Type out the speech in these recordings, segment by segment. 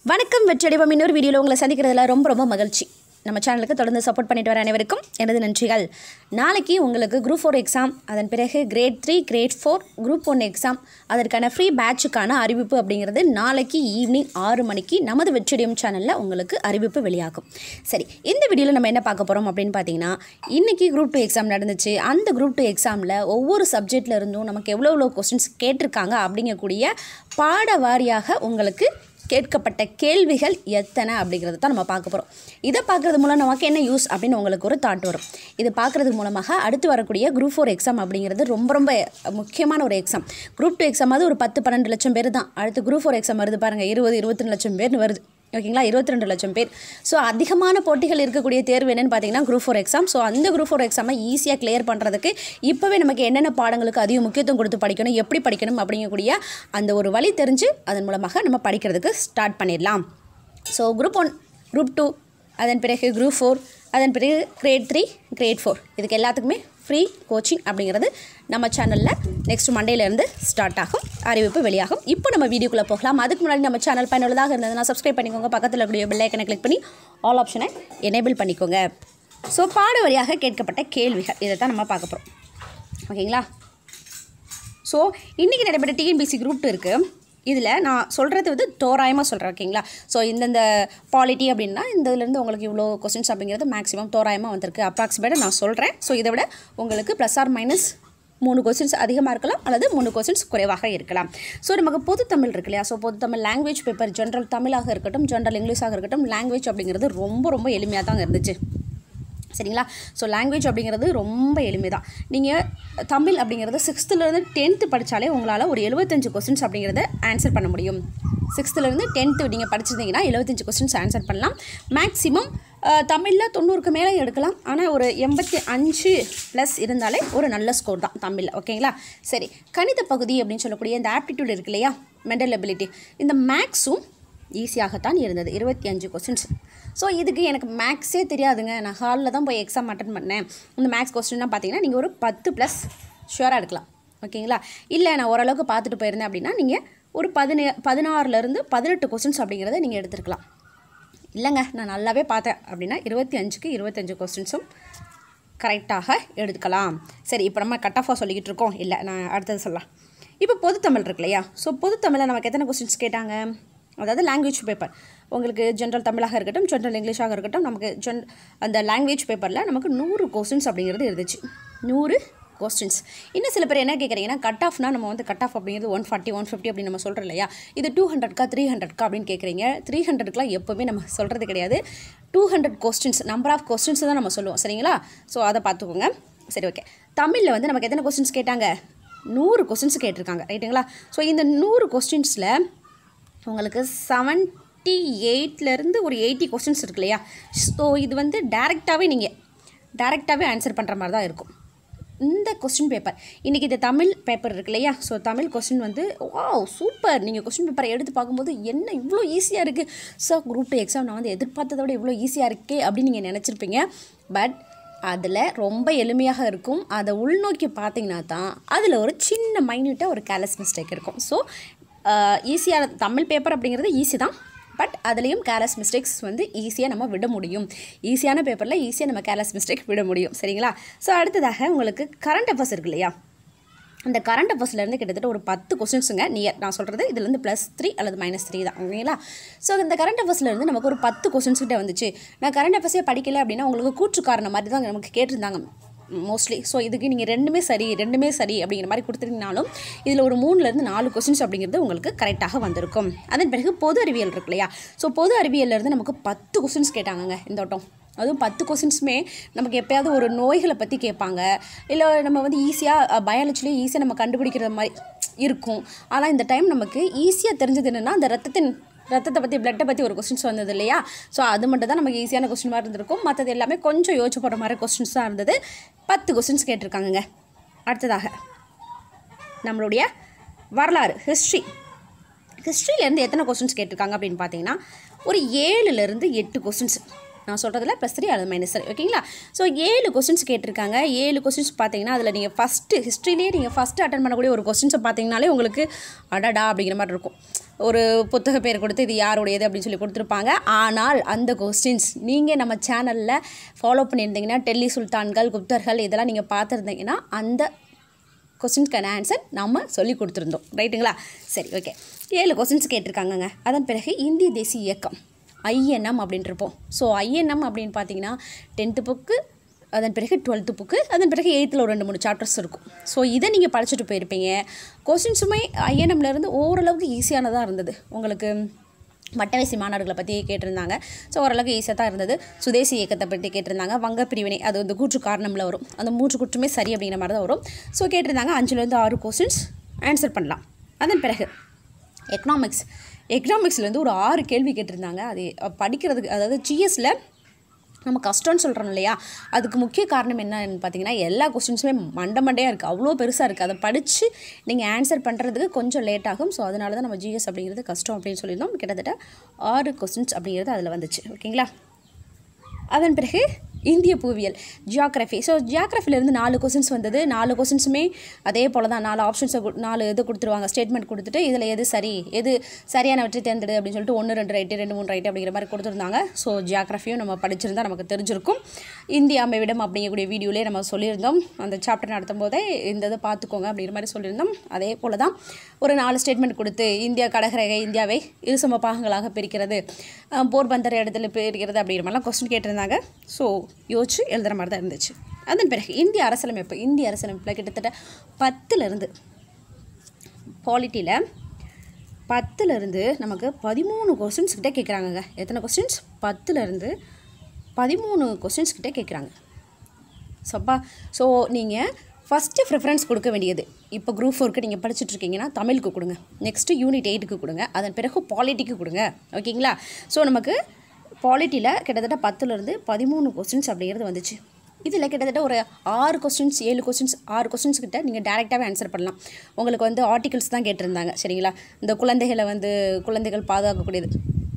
வணக்கம் வெற்றடிவம் இன்னொரு வீடியோவில் உங்களை சந்திக்கிறதுல ரொம்ப ரொம்ப மகிழ்ச்சி நம்ம சேனலுக்கு தொடர்ந்து சப்போர்ட் பண்ணிட்டு வர அனைவருக்கும் எனது நன்றிகள் நாளைக்கு உங்களுக்கு குரூப் ஃபோர் எக்ஸாம் அதன் பிறகு grade three grade four group one exam அதற்கான ஃப்ரீ பேட்சுக்கான அறிவிப்பு அப்படிங்கிறது நாளைக்கு ஈவினிங் ஆறு மணிக்கு நமது வெற்றிடியம் சேனலில் உங்களுக்கு அறிவிப்பு வெளியாகும் சரி இந்த வீடியோவில் நம்ம என்ன பார்க்க போகிறோம் அப்படின்னு பார்த்தீங்கன்னா இன்றைக்கி குரூப் டூ எக்ஸாம் நடந்துச்சு அந்த குரூப் டூ எக்ஸாமில் ஒவ்வொரு சப்ஜெக்டில் இருந்தும் நமக்கு எவ்வளோ எவ்வளோ கொஸ்டின்ஸ் கேட்டிருக்காங்க அப்படிங்கக்கூடிய பாட வாரியாக உங்களுக்கு கேட்கப்பட்ட கேள்விகள் எத்தனை அப்படிங்கிறத தான் நம்ம பார்க்க போகிறோம் இதை பார்க்குறது மூலம் நமக்கு என்ன யூஸ் அப்படின்னு உங்களுக்கு ஒரு தாட் வரும் இது பார்க்குறது மூலமாக அடுத்து வரக்கூடிய குரூப் ஃபோர் எக்ஸாம் அப்படிங்கிறது ரொம்ப ரொம்ப முக்கியமான ஒரு எக்ஸாம் குரூப் டூ எக்ஸாம் அது ஒரு பத்து பன்னெண்டு லட்சம் பேர் தான் அடுத்து குரூப் ஃபோர் எக்ஸாம் வருது பாருங்கள் இருபது இருபத்தி லட்சம் பேர்னு வருது ஓகேங்களா இருபத்தி ரெண்டு லட்சம் பேர் ஸோ அதிகமான போட்டிகள் இருக்கக்கூடிய தேர்வு என்னென்னு பார்த்தீங்கன்னா குரூப் ஃபோர் எக்ஸாம் ஸோ அந்த குரூப் ஃபோர் எக்ஸாமை ஈஸியாக கிளியர் பண்ணுறதுக்கு இப்போவே நமக்கு என்னென்ன பாடங்களுக்கு அதிக முக்கியத்துவம் கொடுத்து படிக்கணும் எப்படி படிக்கணும் அப்படிங்கக்கூடிய அந்த ஒரு வழி தெரிஞ்சு அதன் மூலமாக நம்ம படிக்கிறதுக்கு ஸ்டார்ட் பண்ணிடலாம் so group one group two அதன் பிறகு குரூப் ஃபோர் அதன் பிறகு கிரேட் த்ரீ கிரேட் ஃபோர் இதுக்கு எல்லாத்துக்குமே ஃப்ரீ கோச்சிங் அப்படிங்கிறது நம்ம சேனலில் நெக்ஸ்ட் மண்டேலேருந்து ஸ்டார்ட் ஆகும் அறிவிப்பு வெளியாகும் இப்போ நம்ம வீடியோக்குள்ளே போகலாம் அதுக்கு முன்னாடி நம்ம சேனல் பயனுள்ளதாக இருந்ததுன்னா சப்ஸ்கிரைப் பண்ணிக்கோங்க பக்கத்தில் இருக்கக்கூடிய பெல் ஐக்கனை கிளிக் பண்ணி ஆல் ஆப்ஷனை எனேபிள் பண்ணிக்கோங்க ஸோ பாட வழியாக கேட்கப்பட்ட கேள்விகள் இதை தான் நம்ம பார்க்க போகிறோம் ஓகேங்களா ஸோ இன்றைக்கி நடைபெற்ற டிஎன்பிசி குரூப் டூ இருக்குது இதில் நான் சொல்கிறது வந்து தோராயமாக சொல்கிறேன் ஓகேங்களா ஸோ இந்தந்த பாலிட்டி அப்படின்னா இந்த இதுலேருந்து உங்களுக்கு இவ்வளோ கொஸ்டின்ஸ் அப்படிங்கிறது மேக்ஸிமம் தோராயமாக வந்திருக்கு அப்ராக்சிமேட்டாக நான் சொல்கிறேன் ஸோ இதை விட உங்களுக்கு ப்ளஸ் ஆர் மைனஸ் மூணு கொஸ்டின்ஸ் அதிகமாக இருக்கலாம் அல்லது மூணு கொஸ்டின்ஸ் குறைவாக இருக்கலாம் ஸோ நமக்கு பொது தமிழ் இருக்கு இல்லையா ஸோ பொது தமிழ் லாங்குவேஜ் பேப்பர் ஜென்ரல் தமிழாக இருக்கட்டும் ஜென்ரல் இங்கிலீஷாக இருக்கட்டும் லாங்குவேஜ் அப்படிங்கிறது ரொம்ப ரொம்ப எளிமையாக தான் இருந்துச்சு சரிங்களா ஸோ லாங்குவேஜ் அப்படிங்கிறது ரொம்ப எளிமை தான் நீங்கள் தமிழ் அப்படிங்கிறது சிக்ஸ்த்துலேருந்து டென்த்து படித்தாலே உங்களால் ஒரு எழுபத்தஞ்சு கொஸ்டின்ஸ் அப்படிங்கிறத ஆன்சர் பண்ண முடியும் சிக்ஸ்த்துலேருந்து டென்த்து நீங்கள் படிச்சிருந்தீங்கன்னா எழுபத்தஞ்சு கொஸ்டின்ஸ் ஆன்சர் பண்ணலாம் மேக்ஸிமம் தமிழில் தொண்ணூறுக்கு மேலே எடுக்கலாம் ஆனால் ஒரு எண்பத்தி அஞ்சு ப்ளஸ் இருந்தாலே ஒரு நல்ல ஸ்கோர் தான் தமிழில் ஓகேங்களா சரி கணித பகுதி அப்படின்னு சொல்லக்கூடிய இந்த ஆப்டிடியூட் இருக்கு இல்லையா மென்டல் எபிலிட்டி இந்த மேக்ஸும் ஈஸியாகத்தான் இருந்தது இருபத்தி அஞ்சு கொஸ்டின்ஸ் ஸோ இதுக்கு எனக்கு மேக்ஸே தெரியாதுங்க நான் ஹாலில் தான் போய் எக்ஸாம் அட்டன் பண்ணேன் இந்த மேக்ஸ் கொஸ்டின்லாம் பார்த்தீங்கன்னா நீங்கள் ஒரு பத்து ப்ளஸ் ஷுவராக எடுக்கலாம் ஓகேங்களா இல்லை நான் ஓரளவுக்கு பார்த்துட்டு போயிருந்தேன் அப்படின்னா நீங்கள் ஒரு பதினே பதினாறுலேருந்து பதினெட்டு கொஸ்டின்ஸ் அப்படிங்கிறத நீங்கள் எடுத்துருக்கலாம் இல்லைங்க நான் நல்லாவே பார்த்தேன் அப்படின்னா இருபத்தி அஞ்சுக்கு இருபத்தஞ்சு கொஸ்டின்ஸும் கரெக்டாக எடுக்கலாம் சரி இப்போ நம்ம கட் ஆஃபாக சொல்லிக்கிட்டு இருக்கோம் இல்லை நான் அடுத்தது சொல்லலாம் இப்போ பொதுத்தமிழ் இருக்கு இல்லையா ஸோ பொதுத்தமிழில் நமக்கு எத்தனை கொஸ்டின்ஸ் கேட்டாங்க அதாவது லாங்குவேஜ் பேப்பர் உங்களுக்கு ஜென்ரல் தமிழாக இருக்கட்டும் ஜென்ரல் இங்கிலீஷாக இருக்கட்டும் நமக்கு ஜென் அந்த லாங்குவேஜ் பேப்பரில் நமக்கு நூறு கொஸ்டின்ஸ் அப்படிங்கிறது இருந்துச்சு நூறு கொஸ்டின்ஸ் இன்னும் சில பேர் என்ன கேட்குறீங்கன்னா கட் ஆஃப்னா நம்ம வந்து கட் ஆஃப் அப்படிங்கிறது ஒன் ஃபார்ட்டி ஒன் ஃபிஃப்டி அப்படின்னு நம்ம சொல்கிறோம் இல்லையா இது டூ ஹண்ட்ரட்க்கா த்ரீ ஹண்ட்ரட்க்கா அப்படின்னு கேட்குறீங்க த்ரீ ஹண்ட்ரட்க்குலாம் எப்போவுமே நம்ம சொல்கிறது கிடையாது two hundred questions number of questions தான் நம்ம சொல்லுவோம் சரிங்களா ஸோ அதை பார்த்துக்கோங்க சரி ஓகே தமிழில் வந்து நமக்கு எத்தனை கொஸ்டின்ஸ் கேட்டாங்க நூறு கொஸ்டின்ஸ் கேட்டிருக்காங்க ரைட்டுங்களா ஸோ இந்த நூறு கொஸ்டின்ஸில் உங்களுக்கு செவன்ட்டி எயிட்லேருந்து ஒரு எயிட்டி கொஸ்டின்ஸ் இருக்கு இல்லையா ஸோ இது வந்து டேரெக்டாகவே நீங்கள் டேரெக்டாகவே ஆன்சர் பண்ணுற மாதிரி தான் இருக்கும் இந்த கொஸ்டின் பேப்பர் இன்றைக்கி இது தமிழ் பேப்பர் இருக்கு இல்லையா ஸோ தமிழ் கொஸ்டின் வந்து வா சூப்பர் நீங்கள் கொஸ்டின் பேப்பரை எடுத்து பார்க்கும்போது என்ன இவ்வளோ ஈஸியாக இருக்குது ஸோ குரூப் டூ எக்ஸாம் நான் வந்து எதிர்பார்த்ததை விட இவ்வளோ ஈஸியாக இருக்கே அப்படின்னு நீங்கள் நினச்சிருப்பீங்க பட் அதில் ரொம்ப எளிமையாக இருக்கும் அதை உள்நோக்கி பார்த்தீங்கன்னா தான் அதில் ஒரு சின்ன மைன்யூட்டாக ஒரு கேலஸ் மிஸ்டேக் இருக்கும் ஸோ ஈஸியான தமிழ் பேப்பர் அப்படிங்கிறது ஈஸி தான் பட் அதுலேயும் கேர்லெஸ் மிஸ்டேக்ஸ் வந்து ஈஸியாக நம்ம விட முடியும் ஈஸியான பேப்பரில் ஈஸியாக நம்ம கேர்லெஸ் மிஸ்டேக் விட முடியும் சரிங்களா ஸோ அடுத்ததாக உங்களுக்கு கரண்ட் அஃபேர்ஸ் இருக்கு இல்லையா அந்த கரண்ட் அஃபேர்ஸ்லேருந்து கிட்டத்தட்ட ஒரு பத்து கொஸ்டின்ஸுங்க நியர் நான் சொல்கிறது இதுலேருந்து ப்ளஸ் த்ரீ அல்லது மைனஸ் த்ரீ தான் ஓகேங்களா ஸோ இந்த கரண்ட் அஃபேர்ஸ்லேருந்து நமக்கு ஒரு பத்து கொஸ்டின்ஸ் கிட்ட வந்துச்சு நான் கரண்ட் அஃபேர்ஸே படிக்கல அப்படின்னா உங்களுக்கு கூற்று காரணம் மாதிரி தான் நமக்கு கேட்டிருந்தாங்க மோஸ்ட்லி ஸோ இதுக்கு நீங்கள் ரெண்டுமே சரி ரெண்டுமே சரி அப்படிங்கிற மாதிரி கொடுத்துருந்தீங்கனாலும் இதில் ஒரு மூணுலேருந்து நாலு கொஸ்டின்ஸ் அப்படிங்கிறது உங்களுக்கு கரெக்டாக வந்திருக்கும் அதன் பிறகு பொது அறிவியல் இருக்கு இல்லையா ஸோ பொது அறிவியல்லேருந்து நமக்கு பத்து கொஸ்டின்ஸ் கேட்டாங்கங்க இந்த வட்டம் அதுவும் பத்து கொஸ்டின்ஸுமே நமக்கு எப்போயாவது ஒரு நோய்களை பற்றி கேட்பாங்க இல்லை நம்ம வந்து ஈஸியாக பயாலஜிலேயே ஈஸியாக நம்ம கண்டுபிடிக்கிற மாதிரி இருக்கும் ஆனால் இந்த டைம் நமக்கு ஈஸியாக தெரிஞ்சது என்னென்னா அந்த ரத்தத்தின் ரத்தத்தை பற்றி பிளட்டை பற்றி ஒரு கொஸ்டின்ஸ் வந்தது இல்லையா ஸோ அது மட்டும் தான் நமக்கு ஈஸியான கொஸ்டின் மாதிரி இருந்திருக்கும் மற்றது எல்லாமே கொஞ்சம் யோசிச்சு போகிற மாதிரி கொஸ்டின்ஸ் தான் இருந்தது பத்து கொஸ்டின்ஸ் கேட்டிருக்காங்கங்க அடுத்ததாக நம்மளுடைய வரலாறு ஹிஸ்ட்ரி ஹிஸ்ட்ரியிலேருந்து எத்தனை கொஸ்டின்ஸ் கேட்டிருக்காங்க அப்படின்னு பார்த்தீங்கன்னா ஒரு ஏழுலேருந்து எட்டு கொஸ்டின்ஸ் நான் சொல்கிறதுல ப்ளஸ் த்ரீ அது மைனஸ் த்ரீ ஓகேங்களா ஸோ ஏழு கொஸ்டின்ஸ் கேட்டிருக்காங்க ஏழு கொஸ்டின்ஸ் பார்த்தீங்கன்னா அதில் நீங்கள் ஃபஸ்ட்டு ஹிஸ்ட்ரியிலே நீங்கள் ஃபஸ்ட்டு அட்டன் பண்ணக்கூடிய ஒரு கொஸ்டின்ஸை பார்த்தீங்கனாலே உங்களுக்கு அடடா அப்படிங்கிற மாதிரி இருக்கும் ஒரு புத்தக பேர் கொடுத்து இது யாருடையது அப்படின்னு சொல்லி கொடுத்துருப்பாங்க ஆனால் அந்த கொஸ்டின்ஸ் நீங்கள் நம்ம சேனலில் ஃபாலோ பண்ணியிருந்தீங்கன்னா டெல்லி சுல்தான்கள் குப்தர்கள் இதெல்லாம் நீங்கள் பார்த்துருந்தீங்கன்னா அந்த கொஸ்டின்ஸ்க்கான ஆன்சர் நம்ம சொல்லி கொடுத்துருந்தோம் ரைட்டுங்களா சரி ஓகே ஏழு கொஸ்டின்ஸ் கேட்டிருக்காங்கங்க அதன் பிறகு இந்திய தேசிய இயக்கம் ஐஎன்எம் அப்படின்ட்டு இருப்போம் ஸோ ஐஎன்எம் அப்படின்னு பார்த்தீங்கன்னா டென்த்து புக்கு அதன் பிறகு டுவெல்த்து புக்கு அதன் பிறகு எயித்தில் ஒரு ரெண்டு மூணு சாப்டர்ஸ் இருக்கும் ஸோ இதை நீங்கள் படிச்சுட்டு போயிருப்பீங்க கொஸ்டின்ஸுமே ஐஎன்எம்லேருந்து ஓரளவுக்கு ஈஸியானதாக இருந்தது உங்களுக்கு வட்டவேசி மாநாடுகளை பற்றி கேட்டிருந்தாங்க ஸோ ஓரளவுக்கு ஈஸியாக தான் இருந்தது சுதேசி இயக்கத்தை பற்றி கேட்டிருந்தாங்க வங்க பிரிவினை அது வந்து கூற்று காரணமில் வரும் அந்த மூன்று கூற்றுமே சரி அப்படிங்கிற மாதிரி தான் வரும் ஸோ கேட்டிருந்தாங்க அஞ்சுலேருந்து ஆறு கொஸ்டின்ஸ் ஆன்சர் பண்ணலாம் அதன் பிறகு எக்கனாமிக்ஸ் எக்கனாமிக்ஸ்லேருந்து ஒரு ஆறு கேள்வி கேட்டிருந்தாங்க அது படிக்கிறதுக்கு அதாவது ஜிஎஸ்ல நம்ம கஷ்டம்னு சொல்கிறோம் இல்லையா அதுக்கு முக்கிய காரணம் என்னன்னு பார்த்தீங்கன்னா எல்லா கொஸ்டின்ஸுமே மண்டை மண்டையாக இருக்குது அவ்வளோ பெருசாக இருக்குது அதை படித்து நீங்கள் ஆன்சர் பண்ணுறதுக்கு கொஞ்சம் லேட் ஆகும் ஸோ அதனால தான் நம்ம ஜிஎஸ் அப்படிங்கிறது கஷ்டம் அப்படின்னு சொல்லியிருந்தோம் கிட்டத்தட்ட ஆறு கொஸ்டின்ஸ் அப்படிங்கிறது அதில் வந்துச்சு ஓகேங்களா அதன் பிறகு இந்திய புவியியல் ஜியாகிரஃபி ஸோ ஜியாகிரஃபிலேருந்து நாலு கொஸ்டின்ஸ் வந்தது நாலு கொஸ்டின்ஸுமே அதே போல் தான் நாலு ஆப்ஷன்ஸை நாலு இது கொடுத்துருவாங்க ஸ்டேட்மெண்ட் கொடுத்துட்டு இதில் எது சரி எது சரியானவற்றை தேர்ந்தெடு அப்படின்னு சொல்லிட்டு ஒன்று ரெண்டு ரைட்டு ரெண்டு மூணு ரைட்டு அப்படிங்கிற மாதிரி கொடுத்துருந்தாங்க ஸோ ஜியாகிரஃபியும் நம்ம படிச்சிருந்தா நமக்கு தெரிஞ்சிருக்கும் இந்திய அமைவிடம் அப்படிங்கக்கூடிய வீடியோலேயே நம்ம சொல்லியிருந்தோம் அந்த சாப்டர் நடத்தும் போதே இந்த இதை பார்த்துக்கோங்க அப்படிங்கிற மாதிரி சொல்லியிருந்தோம் அதே போல் தான் ஒரு நாலு ஸ்டேட்மெண்ட் கொடுத்து இந்தியா கடகரேகை இந்தியாவை இரு சம பாகங்களாக பிரிக்கிறது அஹ் போர்பந்தர் இடத்துல பிரிக்கிறது அப்படிங்கிற மாதிரிலாம் கொஸ்டின் கேட்டிருந்தாங்க ஸோ யோசிச்சு எழுதுகிற மாதிரி தான் இருந்துச்சு அதன் பிறகு இந்திய அரசியலமைப்பு இந்திய அரசியலமைப்பில் கிட்டத்தட்ட பத்துலேருந்து பாலிட்டியில் பத்துலேருந்து நமக்கு பதிமூணு கொஸ்டின்ஸ் கிட்டே கேட்குறாங்கங்க எத்தனை கொஸ்டின்ஸ் பத்துலேருந்து பதிமூணு கொஸ்டின்ஸ் கிட்டே கேட்குறாங்க சப்பா ஸோ நீங்கள் ஃபஸ்ட்டு ப்ரிஃபரன்ஸ் கொடுக்க வேண்டியது இப்போ குரூப் ஃபோருக்கு நீங்கள் படிச்சுட்டு இருக்கீங்கன்னா தமிழுக்கு கொடுங்க நெக்ஸ்ட்டு யூனிட் எயிட்டுக்கு கொடுங்க அதன் பிறகு பாலிட்டிக்கு கொடுங்க ஓகேங்களா ஸோ நமக்கு பாலிட்டியில் கிட்டத்தட்ட பத்துலேருந்து பதிமூணு கொஸ்டின்ஸ் அப்படிங்கிறது வந்துச்சு இதில் கிட்டத்தட்ட ஒரு ஆறு கொஸ்டின்ஸ் ஏழு கொஸ்டின்ஸ் ஆறு கொஸ்டின்ஸ் கிட்ட நீங்கள் டேரெக்டாகவே ஆன்சர் பண்ணலாம் உங்களுக்கு வந்து ஆர்டிகல்ஸ் தான் கேட்டிருந்தாங்க சரிங்களா இந்த குழந்தைகளை வந்து குழந்தைகள் பாதுகாக்கக்கூடியது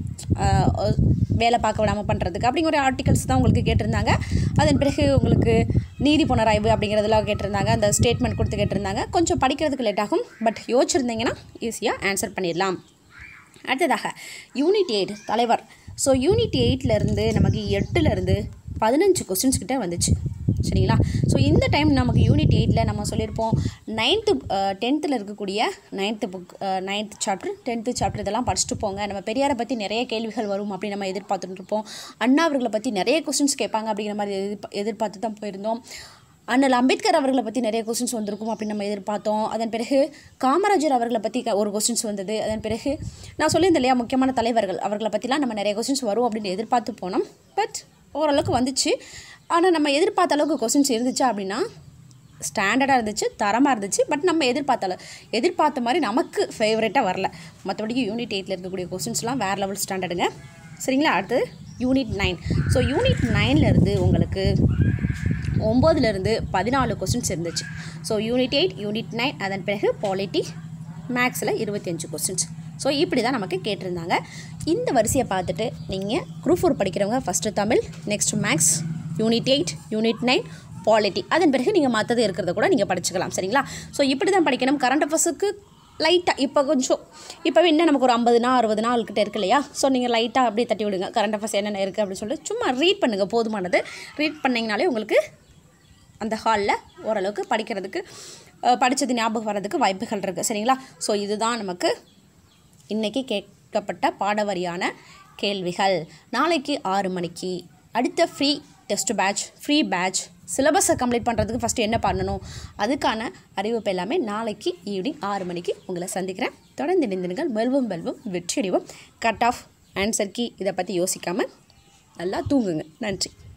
ஆஹ் வேலை பார்க்க விடாமல் பண்ணுறதுக்கு அப்படிங்கிற ஒரு ஆர்டிகல்ஸ் தான் உங்களுக்கு கேட்டிருந்தாங்க அதன் பிறகு உங்களுக்கு நீதி புனராய்வு அப்படிங்கிறதெல்லாம் கேட்டிருந்தாங்க அந்த ஸ்டேட்மெண்ட் கொடுத்து கேட்டிருந்தாங்க கொஞ்சம் படிக்கிறதுக்கு லேட் ஆகும் பட் யோசிச்சிருந்தீங்கன்னா ஈஸியாக ஆன்சர் பண்ணிடலாம் அடுத்ததாக யூனிட் எயிட் தலைவர் ஸோ யூனிட் எயிட்லேருந்து நமக்கு எட்டுலேருந்து பதினஞ்சு கொஸ்டின்ஸ் கிட்ட வந்துச்சு சரிங்களா ஸோ இந்த டைம் நமக்கு யூனிட் எயிட்டில் நம்ம சொல்லியிருப்போம் நைன்த்து டென்த்தில் இருக்கக்கூடிய ninth book ninth chapter tenth chapter இதெல்லாம் படிச்சுட்டு போங்க நம்ம பெரியாரை பற்றி நிறைய கேள்விகள் வரும் அப்படின்னு நம்ம எதிர்பார்த்துட்டு இருப்போம் அண்ணா அவர்களை பற்றி நிறைய கொஸ்டின்ஸ் கேட்பாங்க அப்படிங்கிற மாதிரி எதிர்பா எதிர்பார்த்து தான் போயிருந்தோம் அண்ணல் அம்பேத்கர் அவர்களை பற்றி நிறைய கொஸ்டின்ஸ் வந்திருக்கும் அப்படின்னு நம்ம எதிர்பார்த்தோம் அதன் பிறகு காமராஜர் அவர்களை பற்றி க- ஒரு கொஸ்டின்ஸ் வந்தது அதன் பிறகு நான் சொல்லியிருந்தேன் இல்லையா முக்கியமான தலைவர்கள் அவர்களை பற்றிலாம் நம்ம நிறைய கொஸ்டின்ஸ் வரும் அப்படின்னு எதிர்பார்த்து போனோம் பட் ஓரளவுக்கு வந்துச்சு ஆனால் நம்ம எதிர்பார்த்த அளவுக்கு கொஸ்டின்ஸ் இருந்துச்சா அப்படின்னா ஸ்டாண்டர்டாக இருந்துச்சு தரமாக இருந்துச்சு பட் நம்ம எதிர்பார்த்த அளவு- எதிர்பார்த்த மாதிரி நமக்கு ஃபேவரட்டாக வரல மற்றபடிக்கு யூனிட் எயிட்டில் இருக்கக்கூடிய கொஸ்டின்ஸ்லாம் வேறு லெவல் ஸ்டாண்டர்டுங்க சரிங்களா அடுத்து யூனிட் நைன் ஸோ யூனிட் நைன்லேருந்து உங்களுக்கு ஒம்போதுலேருந்து பதினாலு கொஸ்டின்ஸ் இருந்துச்சு so unit eight unit nine அதன் பிறகு பாலிட்டி மேக்ஸில் இருபத்தஞ்சு கொஸ்டின்ஸ் ஸோ இப்படி தான் நமக்கு கேட்டிருந்தாங்க இந்த வரிசையை பார்த்துட்டு நீங்கள் குரூப் ஃபோர் படிக்கிறவங்க first Tamil next maths unit eight unit nine polity அதன் பிறகு நீங்கள் மற்றது இருக்கிறத கூட நீங்கள் படிச்சுக்கலாம் சரிங்களா ஸோ இப்படி தான் படிக்கணும் கரண்ட் அஃபேர்ஸுக்கு லைட்டாக இப்போ கொஞ்சம் இப்போவே இன்னும் நமக்கு ஒரு ஐம்பது நாள் அறுபது நாள் கிட்ட இருக்கு இல்லையா ஸோ நீங்கள் லைட்டாக அப்படியே தட்டி விடுங்க கரண்ட் அஃபேர்ஸ் என்னென்ன இருக்குது அப்படின்னு சொல்லிட்டு சும்மா ரீட் பண்ணுங்கள் போதுமானது ரீட் பண்ணிங்கனாலே உங்களுக்கு அந்த ஹாலில் ஓரளவுக்கு படிக்கிறதுக்கு அஹ், படிச்சது ஞாபகம் வர்றதுக்கு வாய்ப்புகள் இருக்குது சரிங்களா ஸோ இதுதான் நமக்கு இன்றைக்கி கேட்கப்பட்ட பாடவரியான கேள்விகள் நாளைக்கு ஆறு மணிக்கு அடுத்த free test batch free batch சிலபஸை கம்ப்ளீட் பண்ணுறதுக்கு ஃபஸ்ட்டு என்ன பண்ணணும் அதுக்கான அறிவிப்பு எல்லாமே நாளைக்கு ஈவினிங் ஆறு மணிக்கு உங்களை சந்திக்கிறேன் தொடர்ந்து இணைந்திருங்கள் வெல்வம் வெல்வம் வெற்றியடிவோம் கட் ஆஃப் ஆன்சர் கீ இதை பற்றி யோசிக்காமல் நல்லா தூங்குங்க நன்றி